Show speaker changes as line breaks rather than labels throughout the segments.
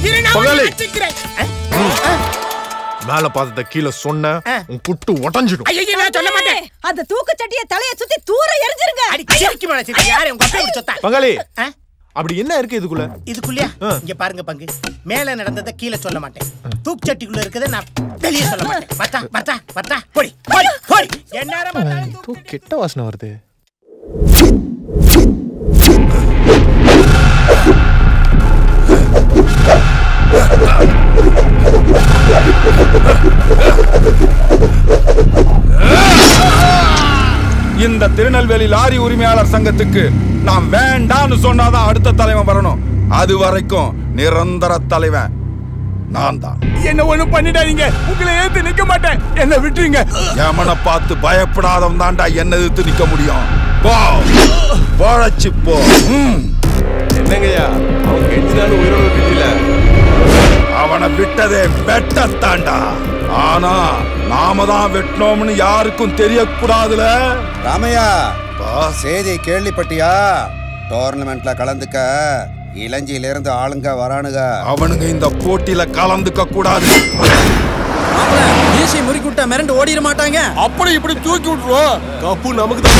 இரு நான்
பங்காளி.
உன்னை வச்சுக்கிறேன். அஹ்,
மேல பார்த்தத கீழே சொன்ன உன் குட்டு உடஞ்சிடும்
ஐயையோ, நான் சொல்ல மாட்டேன்
அந்த தூக்கு சட்டிய தலைய சுத்தி தூர எரிஞ்சிருங்க
அடி சிரிக்கு மேல சிரிக்கு யாரு உங்க அப்பா இப்படி சொத்தா
பங்காளி
அஹ்,
அப்படி என்ன இருக்கு இதுக்குள்ள
இதுக்குள்ளயா இங்க பாருங்க பங்கு மேல நடந்தத கீழே சொல்ல மாட்டேன் தூக்கு சட்டிக்குள்ள இருக்கத நான் வெளியே சொல்ல மாட்டேன் பத்தா பத்தா பத்தா போடி போடி போடி என்ன நேரம் பார்த்தாலும் தூக்கு
ஏதோ கெட்ட வாசனை வருது
இந்த திருநெல்வேலி லாரி உரிமையாளர் சங்கத்துக்கு நான் வேண்டான்னு சொன்னாதான் அடுத்த தலைவன் வரணும் அது வரைக்கும் நிரந்தர தலைவன் நான் தான்
என்ன ஒண்ணு பண்ணிடாதீங்க உங்களை ஏத்து நிக்க மாட்டேன் என்ன விட்டுருங்க
எமனை பார்த்து பயப்படாதவன் தான்டா என்ன எதிர்த்து நிக்க முடியும் போ போழச்சு போ ம்.
என்னங்கய்யா அவன் கெஞ்சினாலும் உயிரோட விட்டுல
அவனை விட்டதே வெட்டத்தாண்டா ஆனா நாம தான் வெட்டினோம்னு யாருக்கும் தெரியக்கூடாதுல
ராமையா
பா.
செய்தி கேள்விப்பட்டியா டோர்னமெண்ட்ல கலந்துக்க இளஞ்சியில இருந்து ஆளுங்க வரானுங்க
அவனுங்க இந்த போட்டியில கலந்துக்க கூடாது
ஈசி முறுக்கி விட்டா மிரண்டு ஓடிட மாட்டாங்க
அப்படி இப்படி தூக்கி விட்டுருவோம் கப்பு நமக்கு தான்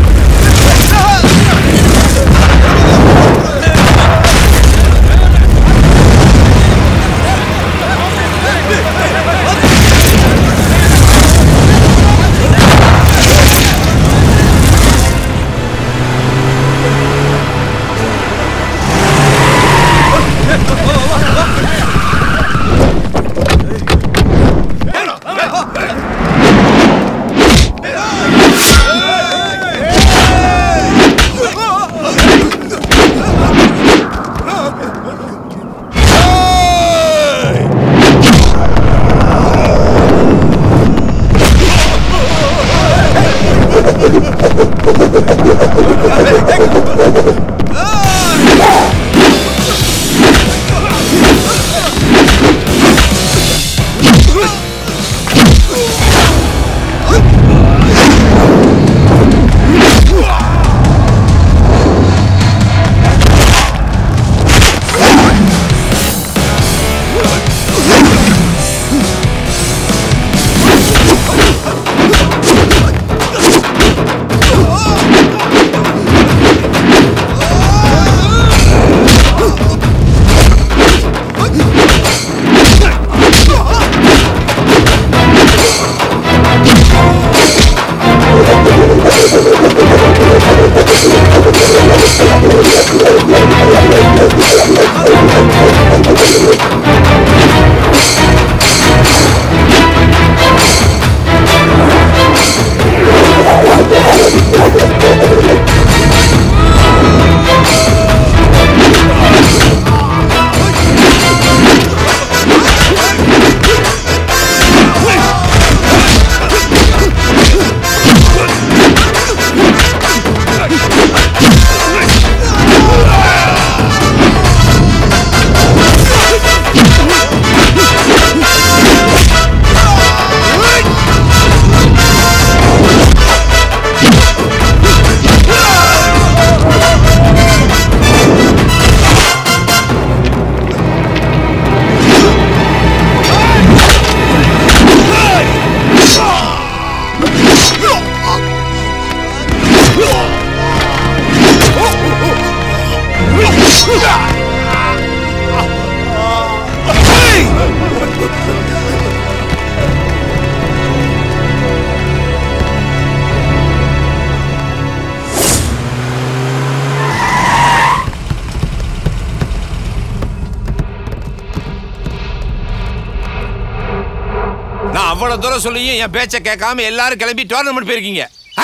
நான் அவ்வளவு தூரம் சொல்லியும் என் பேச்ச கேட்காம எல்லாரும் கிளம்பி டோர்னமெண்ட் போயிருக்கீங்க ஆ?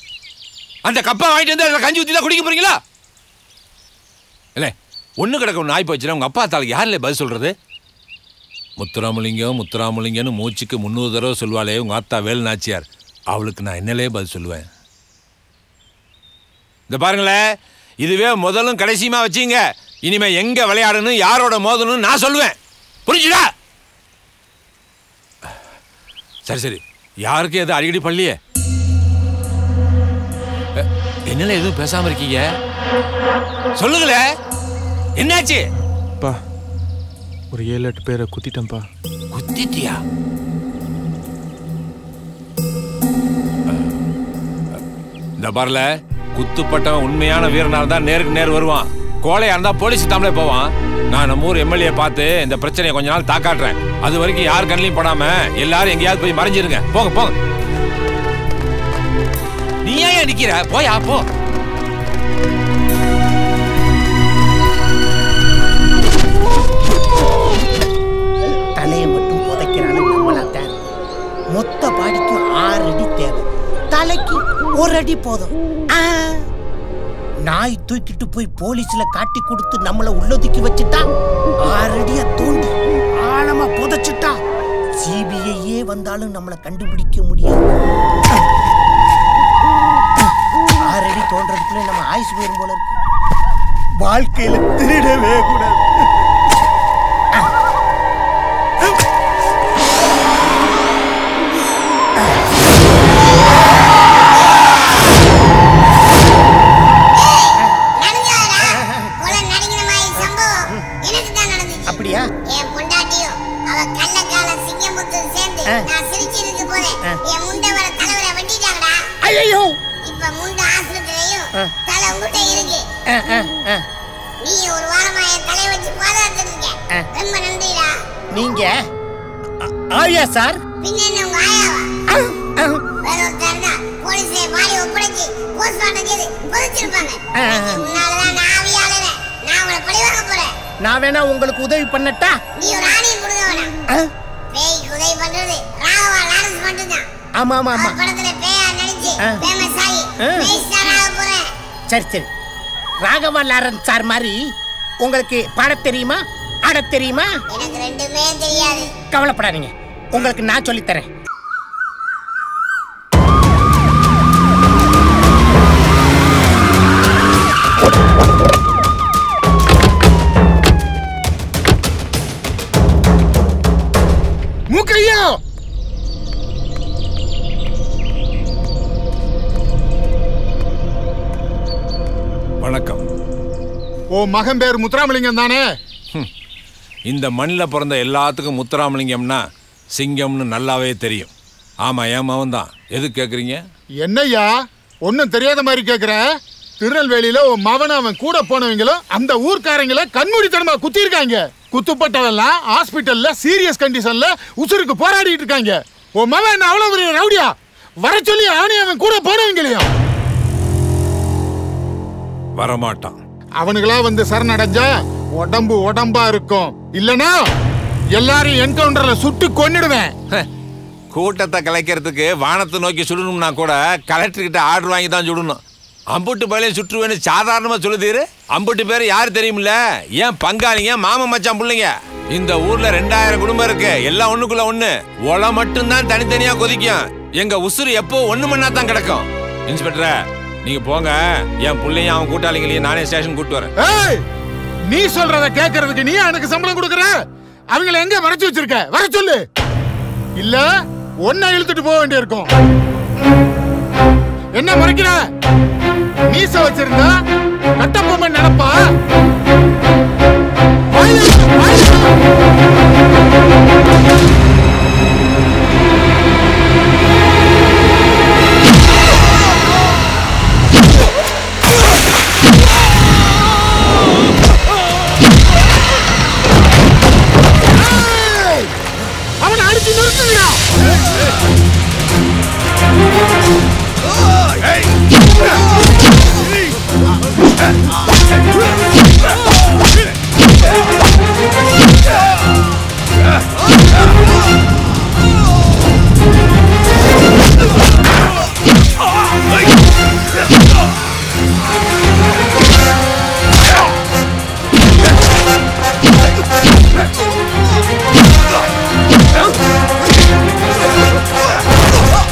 அந்த கப்பை வாங்கிட்டு வந்து அதில் கஞ்சி ஊற்றி தான் குடிக்க போறீங்களா இல்லை ஒன்று கிடக்க ஒன்று ஆகி போச்சுன்னா உங்கள் அப்பா தாளுக்கு யாரில் பதில் சொல்கிறது முத்துராமலிங்கம் முத்துராமலிங்கம்னு மூச்சுக்கு முந்நூறு தடவை சொல்வாளே உங்கள் ஆத்தா வேலு நாச்சியார் அவளுக்கு நான் என்னலே பதில் சொல்லுவேன் இந்த பாருங்களேன் இதுவே முதலும் கடைசியுமா வச்சீங்க இனிமே எங்க விளையாடணும் யாரோட மோதணும் நான் சொல்லுவேன் புரிஞ்சுதா சரி சரி யாருக்கு எது அடிக்கடி பள்ளியே என்னல எதுவும் பேசாம இருக்கீங்க சொல்லுங்களே என்னாச்சு
பா ஒரு ஏழு எட்டு பேரை குத்திட்டேன்ப்பா
குத்திட்டியா இந்த பாருல குத்துப்பட்டவன் உண்மையான வீரனால் தான் நேருக்கு நேர் வருவான் கோழையா இருந்தா போலீஸ் தாமலே போவான் நான் நம்ம ஊர் எம்எல்ஏ பார்த்து இந்த பிரச்சனையை கொஞ்ச நாள் தாக்காட்டுறேன் அது வரைக்கும் யார் கண்ணிலையும் படாம எல்லாரும் எங்கேயாவது போய் மறைஞ்சிருங்க போங்க போங்க நீ ஏன் நிக்கிற போயா போ
தலையை மட்டும் புதைக்கிறான்னு நம்மளா தான் மொத்த பாடிக்கும் ஆறு அடி தேவை தலைக்கு ஒரு அடி போதும் ஆ. நாய் தூக்கிட்டு போய் போலீஸ்ல காட்டி கொடுத்து நம்மள உள்ளொதுக்கி வச்சுட்டா ஆறு அடிய தோண்டி ஆழமா புதைச்சிட்டா சிபிஐயே வந்தாலும் நம்மளை கண்டுபிடிக்க முடியாது ஆறு அடி தோன்றதுக்குள்ள நம்ம ஆயுசு போயிரும் போல இருக்கு வாழ்க்கையில திருடவே கூடாது
நடந்ததுடா. கொலை நடுங்கின மாதிரி சம்பவம் எனக்கு தான் நடந்துச்சு.
அப்படியா
என் பொண்டாட்டியும் அவ கள்ளக்கால சிங்கமுத்தும் சேர்ந்து
ஆ.
நான் சிரிச்சிருக்கு போறேன்.
ஆ.
என் முண்டவர தலைவரை வெட்டிட்டாங்கடா.
ஐயோ
இப்ப முண்ட ஆஸ்பத்திரியிலயும் தலை உங்ககிட்ட இருக்கு. நீ ஒரு வாரமா என் தலையை வச்சு பாதுகாத்துட்டு இருக்க.
ஆ.
ரொம்ப நன்றிடா.
நீங்க ஆ- ஆயா சார்
பின்ன என்ன உங்க ஆயாவா?
ஆ, ஆ.
வேற ஒருத்தர் இருந்தா போலீஸ்ல பாடி ஒப்படைச்சு postmortem செய்து புதைச்சிருப்பாங்க.
ஆ.
இன்னைக்கு உன்னாலதான் நான் ஆவியாளனே. நான் உங்களை பழிவாங்க போறேன்.
நான் வேணா உங்களுக்கு உதவி பண்ணட்டா
நீ ஒரு ஆணையம் கொடுங்க வேணாம்
ஆ?
பேய்க்கு உதவி பண்றது ராகவா லாரன்ஸ் மட்டும்தான்
ஆமா ஆமா ஆமா
அவர் படத்துல பேயா நடிச்சு
ஆ.
ஃபேமஸ் ஆகி
ஆ.
பேய் ஸ்டார் ஆக போறேன்
சரி சரி ராகவா லாரன் சார் மாதிரி உங்களுக்கு பாடத் தெரியுமா ஆடத் தெரியுமா
எனக்கு ரெண்டுமே தெரியாது
கவலைப்படாதீங்க உங்களுக்கு நான் சொல்லித் தரேன்
மூக்கையா
வணக்கம்
ஓ மகன் பேர் முத்துராமலிங்கம் தானே
இந்த மண்ணில் பிறந்த எல்லாத்துக்கும் முத்துராமலிங்கம்னா சிங்கம்னு நல்லாவே தெரியும் ஆமா என் மவன் தான் எது கேட்குறீங்க
என்னய்யா ஒன்றும் தெரியாத மாதிரி கேட்குற திருநெல்வேலியில உன் மவன் அவன் கூட போனவங்களும் அந்த ஊர்க்காரங்கள கண்மூடித்தனமா குத்திருக்காங்க குத்துப்பட்டவெல்லாம் ஹாஸ்பிட்டல்ல சீரியஸ் கண்டிஷன்ல உசுருக்கு போராடிட்டு இருக்காங்க உன் மவன் என்ன அவ்வளவு பெரிய ரவுடியா வர சொல்லி அவனையும் அவன் கூட போனவங்களையும்
வரமாட்டான்
அவனுங்களா வந்து சரணடைஞ்சா உடம்பு உடம்பா இருக்கும் இல்லனா எல்லாரையும் என்கவுண்டர்ல சுட்டு கொன்னிடுவேன்
கூட்டத்தை கலைக்கிறதுக்கு வானத்தை நோக்கி சுடணும்னா கூட கலெக்டர்கிட்ட ஆர்டர் வாங்கி தான் சுடணும் அம்புட்டு பழைய சுற்றுவேன்னு சாதாரணமாக சொல்லுதீரு அம்புட்டு பேர் யார் தெரியுமில்ல ஏன் பங்காளிங்க மாமன் மச்சான் பிள்ளைங்க இந்த ஊர்ல ரெண்டாயிரம் குடும்பம் இருக்கு எல்லாம் ஒண்ணுக்குள்ள ஒண்ணு ஒலை மட்டும்தான் தனித்தனியா கொதிக்கும் எங்க உசுறு எப்போ ஒண்ணு மண்ணா தான் கிடக்கும் இன்ஸ்பெக்டர் நீங்க போங்க என் பிள்ளையும் அவன் கூட்டாளிங்களையும் நானே ஸ்டேஷன் கூட்டு வரேன்
ஏய் நீ சொல்றத கேட்கறதுக்கு நீ எனக்கு சம்பளம் கொடுக்கற அவங்கள எங்க மறைச்சு வச்சிருக்க வர சொல்லு இல்ல ஒன்ன இழுத்துட்டு போக வேண்டியிருக்கும் என்ன மறைக்கிற மீச வச்சிருந்தா கட்டப்பொம்மன் நினைப்பா வாயில இருக்கு, வாயில இருக்கு. ஏய், அவனை அடிச்சு நிறுத்துங்கடா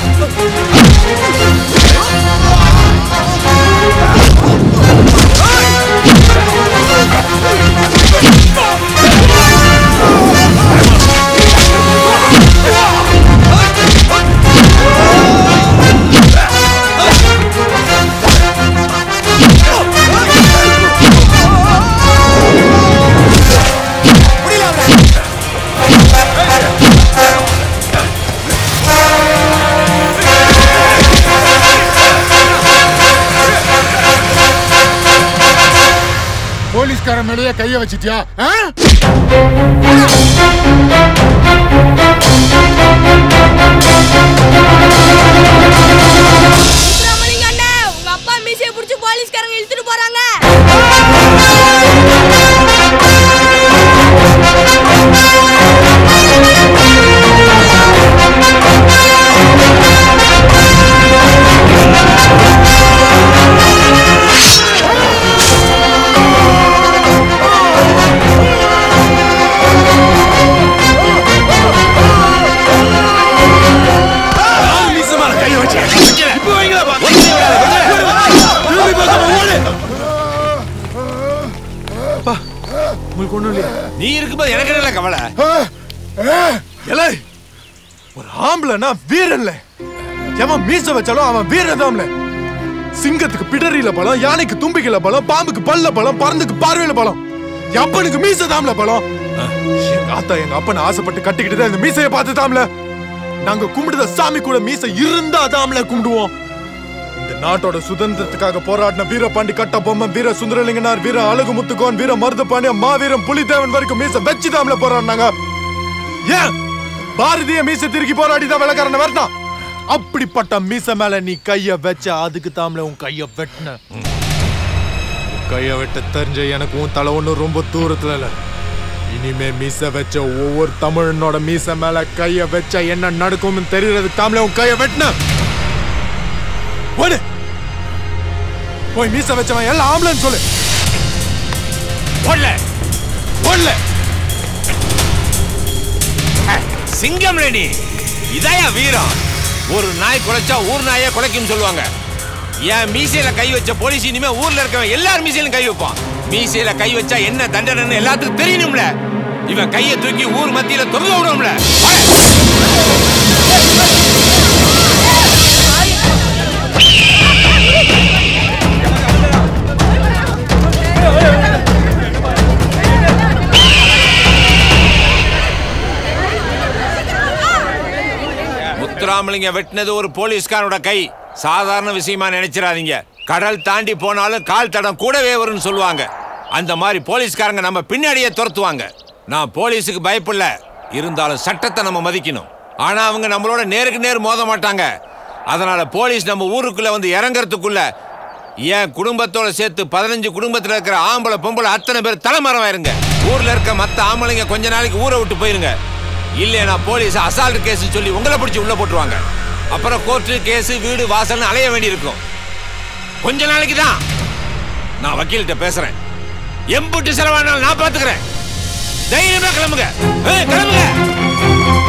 Hey!
என் மேலேயே கைய வச்சிட்டியா ஆ?
சுப்பிரமணியங்க அண்ணே உங்க அப்பா மீசைய புடிச்சு போலீஸ்காரங்க இழுத்துட்டு போறாங்க
உங்களுக்கு ஒண்ணும் இல்லையா
நீ இருக்கும்போது எனக்கு என்ன கவலை
எலை ஒரு ஆம்பளைனா வீரன்ல எவன் மீச வச்சாலும் அவன் வீரதாம்ல சிங்கத்துக்கு பிடரியில பலம் யானைக்கு தும்பிக்கையில பலம் பாம்புக்கு பல்ல பலம் பறந்துக்கு பார்வையில பலம் எப்பனுக்கு மீச தாம்ல பலம் எங்க ஆத்தா எங்க அப்பனை ஆசைப்பட்டு கட்டிக்கிட்டு தான் இந்த மீசைய பார்த்து தாம்ல நாங்க கும்பிடுத சாமி கூட மீசை இருந்தா தாம்ல கும்பிடுவோம் இந்த நாட்டோட சுதந்திரத்துக்காக போராடின வீரபாண்டி கட்ட பொம்மன் வீர சுந்தரலிங்கனார் வீர அழகு முத்துக்கோன் வீர மருதபாண்டிய மாவீரம் புலிதேவன் வரைக்கும் மீச வச்சு தாம்ல போராடினாங்க ஏன் பாரதிய மீச திருக்கி போராடி தான் வெள்ளக்காரன வரட்டான் அப்படிப்பட்ட மீச மேல நீ கைய வச்ச அதுக்கு தாம்ல உன் கைய வெட்டின உன் கைய வெட்ட தெரிஞ்ச எனக்கு உன் தலை ஒண்ணு ரொம்ப தூரத்துல இல்ல இனிமே மீச வச்ச ஒவ்வொரு தமிழனோட மீச மேல கைய வச்ச என்ன நடக்கும்னு தெரியறது தாம்ல உன் கைய வெட்டின ஓடு போய் மீச வச்சவன் எல்லாம் ஆம்பளன்னு சொல்லு
ஓடல
ஓடல
சிங்கம் நீ இதாயா வீரம் ஒரு நாய் குலைச்சா ஊர் நாயே குலைக்கும் சொல்லுவாங்க என் மீசையில கை வச்ச போலீஸ் இனிமே ஊர்ல இருக்கவன் எல்லார் மீசையிலும் கை வைப்பான் மீசையில கை வச்சா என்ன தண்டனைன்னு எல்லாத்துக்கும் தெரியணும்ல இவன் கையை தூக்கி ஊர் மத்தியில தொங்க விடும்ல முத்துராமலிங்க வெட்டினது ஒரு போலீஸ்காரனோட கை சாதாரண விஷயமா நினைச்சிடாதீங்க கடல் தாண்டி போனாலும் கால் தடம் கூடவே வரும்னு சொல்லுவாங்க அந்த மாதிரி போலீஸ்காரங்க நம்ம பின்னாடியே துரத்துவாங்க நான் போலீஸுக்கு பயப்படல இருந்தாலும் சட்டத்தை நம்ம மதிக்கணும் ஆனா அவங்க நம்மளோட நேருக்கு நேர் மோத மாட்டாங்க அதனால போலீஸ் நம்ம ஊருக்குள்ள வந்து இறங்கறதுக்குள்ள என் குடும்பத்தோட சேர்த்து பதினஞ்சு குடும்பத்துல இருக்கிற ஆம்பளை பொம்பளை அத்தனை பேர் தலைமறைவா இருங்க ஊர்ல இருக்க மத்த ஆம்பளைங்க கொஞ்ச நாளைக்கு ஊரை விட்டு போயிருங்க இல்லையா போலீஸ் அசால்ட் கேஸ் சொல்லி உங்களை பிடிச்சி உள்ள போட்டுருவாங்க அப்புறம் கோர்ட்டு கேஸ் வீடு வாசல்னு அலைய வேண்டியிருக்கும் கொஞ்ச நாளைக்கு தான் நான் வக்கீல்கிட்ட பேசுறேன் எம்புட்டு செலவானாலும் நான் பாத்துக்கிறேன் தைரியமா கிளம்புங்க ஏய், கிளம்புங்க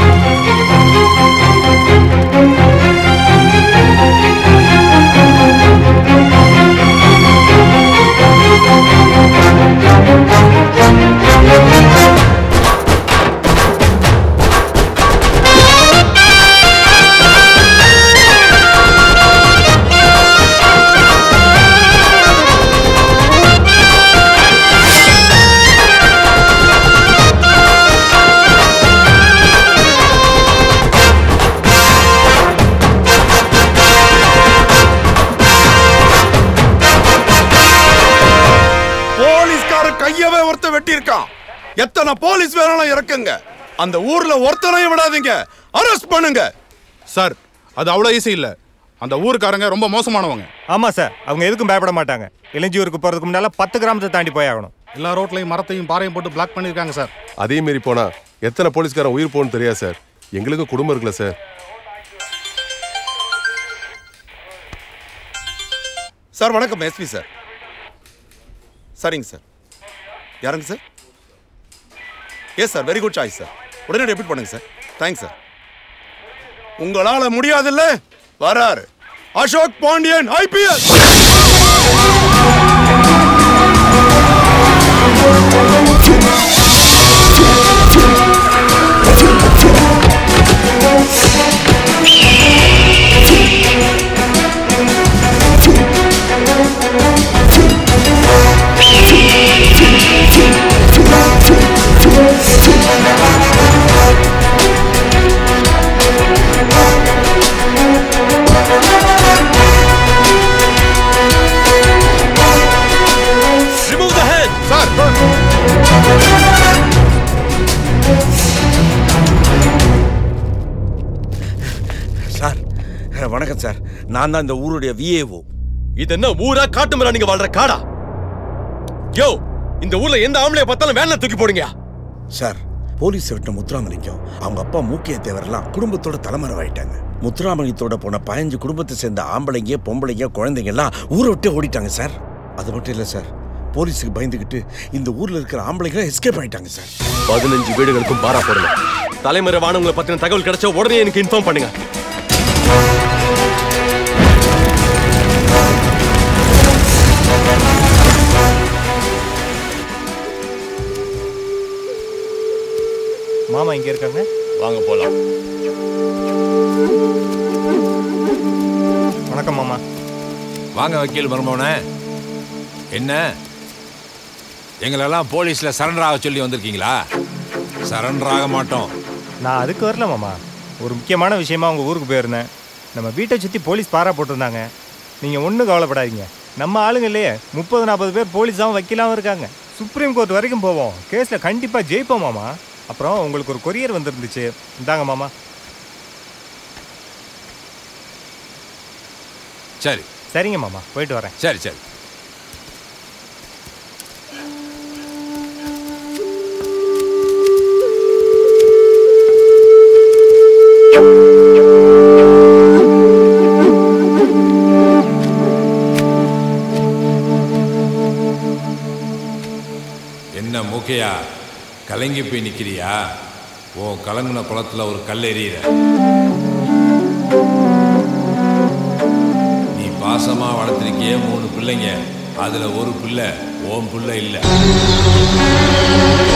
போலீஸ்கார கையவே ஒருத்த வெட்டியிருக்கான் எத்தனை போலீஸ் வேணாலும் இறக்குங்க அந்த ஊர்ல ஒருத்தனையும் விடாதீங்க அரெஸ்ட் பண்ணுங்க
சார் அது அவ்வளோ ஈஸி இல்லை அந்த ஊருக்காரங்க ரொம்ப மோசமானவங்க
ஆமா சார் அவங்க எதுக்கும் பயப்பட மாட்டாங்க இளஞ்சியூருக்கு போறதுக்கு முன்னால பத்து கிராமத்தை தாண்டி போய் ஆகணும்
எல்லா ரோட்லையும் மரத்தையும் பாறையும் போட்டு பிளாக் பண்ணியிருக்காங்க சார்
அதே மீறி போனா எத்தனை போலீஸ்காரன் உயிர் போகணும்னு தெரியாது சார் எங்களுக்கு குடும்பம் இருக்குல்ல சார்
சார் வணக்கம் எஸ்பி சார் சரிங்க சார் யாருங்க sir yes sir very good choice sir உடனே ரிப்பீட் பண்ணுங்க சார் தேங்க்ஸ் சார் உங்களால முடியாதுல்ல வராரு அசோக் பாண்டியன் ஐபிஎஸ்
Thank
வணக்கம் சார் நான் தான் இந்த ஊருடைய விஏஓ
இது என்ன ஊரா காட்டு மரம் நீங்க வாழ்ற காடா யோ இந்த ஊர்ல எந்த ஆம்பளைய பார்த்தாலும் வேலை தூக்கி போடுங்க
சார் போலீஸ் விட்ட முத்துராமலிங்கம் அவங்க அப்பா மூக்கிய தேவரெல்லாம் குடும்பத்தோட தலைமறைவாயிட்டாங்க முத்துராமலிங்கத்தோட போன பதினஞ்சு குடும்பத்தை சேர்ந்த ஆம்பளைங்க பொம்பளைங்க குழந்தைங்க எல்லாம் ஊரை விட்டு ஓடிட்டாங்க சார் அது மட்டும் இல்லை சார் போலீஸுக்கு பயந்துக்கிட்டு இந்த ஊர்ல இருக்கிற ஆம்பளைங்க எஸ்கேப் ஆயிட்டாங்க சார்
பதினஞ்சு வீடுகளுக்கும் பாரா போடல தலைமறை வானவங்களை பத்தின தகவல் கிடைச்சா உடனே எனக்கு இன்ஃபார்ம் பண்ணுங்க
மாமா இங்க இருக்காங்க
வாங்க போலாம்
வணக்கம் மாமா
வாங்க வக்கீல் மருமவனே என்ன எங்களெல்லாம் போலீஸ்ல சரண்டர் ஆக சொல்லி வந்திருக்கீங்களா சரண்டர் ஆக மாட்டோம்
நான் அதுக்கு வரல மாமா ஒரு முக்கியமான விஷயமா உங்க ஊருக்கு போயிருந்தேன் நம்ம வீட்டை சுற்றி போலீஸ் பாரா போட்டிருந்தாங்க நீங்கள் ஒன்றும் கவலைப்படாதீங்க நம்ம ஆளுங்க இல்லையே முப்பது நாற்பது பேர் போலீஸாகவும் வக்கீலாகவும் இருக்காங்க சுப்ரீம் கோர்ட் வரைக்கும் போவோம் கேஸில் கண்டிப்பாக ஜெயிப்போம் மாமா அப்புறம் உங்களுக்கு ஒரு கொரியர் வந்திருந்துச்சு இந்தாங்க மாமா
சரி
சரிங்க மாமா போயிட்டு வரேன்
சரி சரி என்ன மூக்கையா கலங்கி போய் நிக்கிறியா உன் கலங்கின குளத்துல ஒரு கல் எறிகிற நீ பாசமா வளர்த்திருக்கியே மூணு பிள்ளைங்க அதுல ஒரு பிள்ளை உன் பிள்ளை இல்லை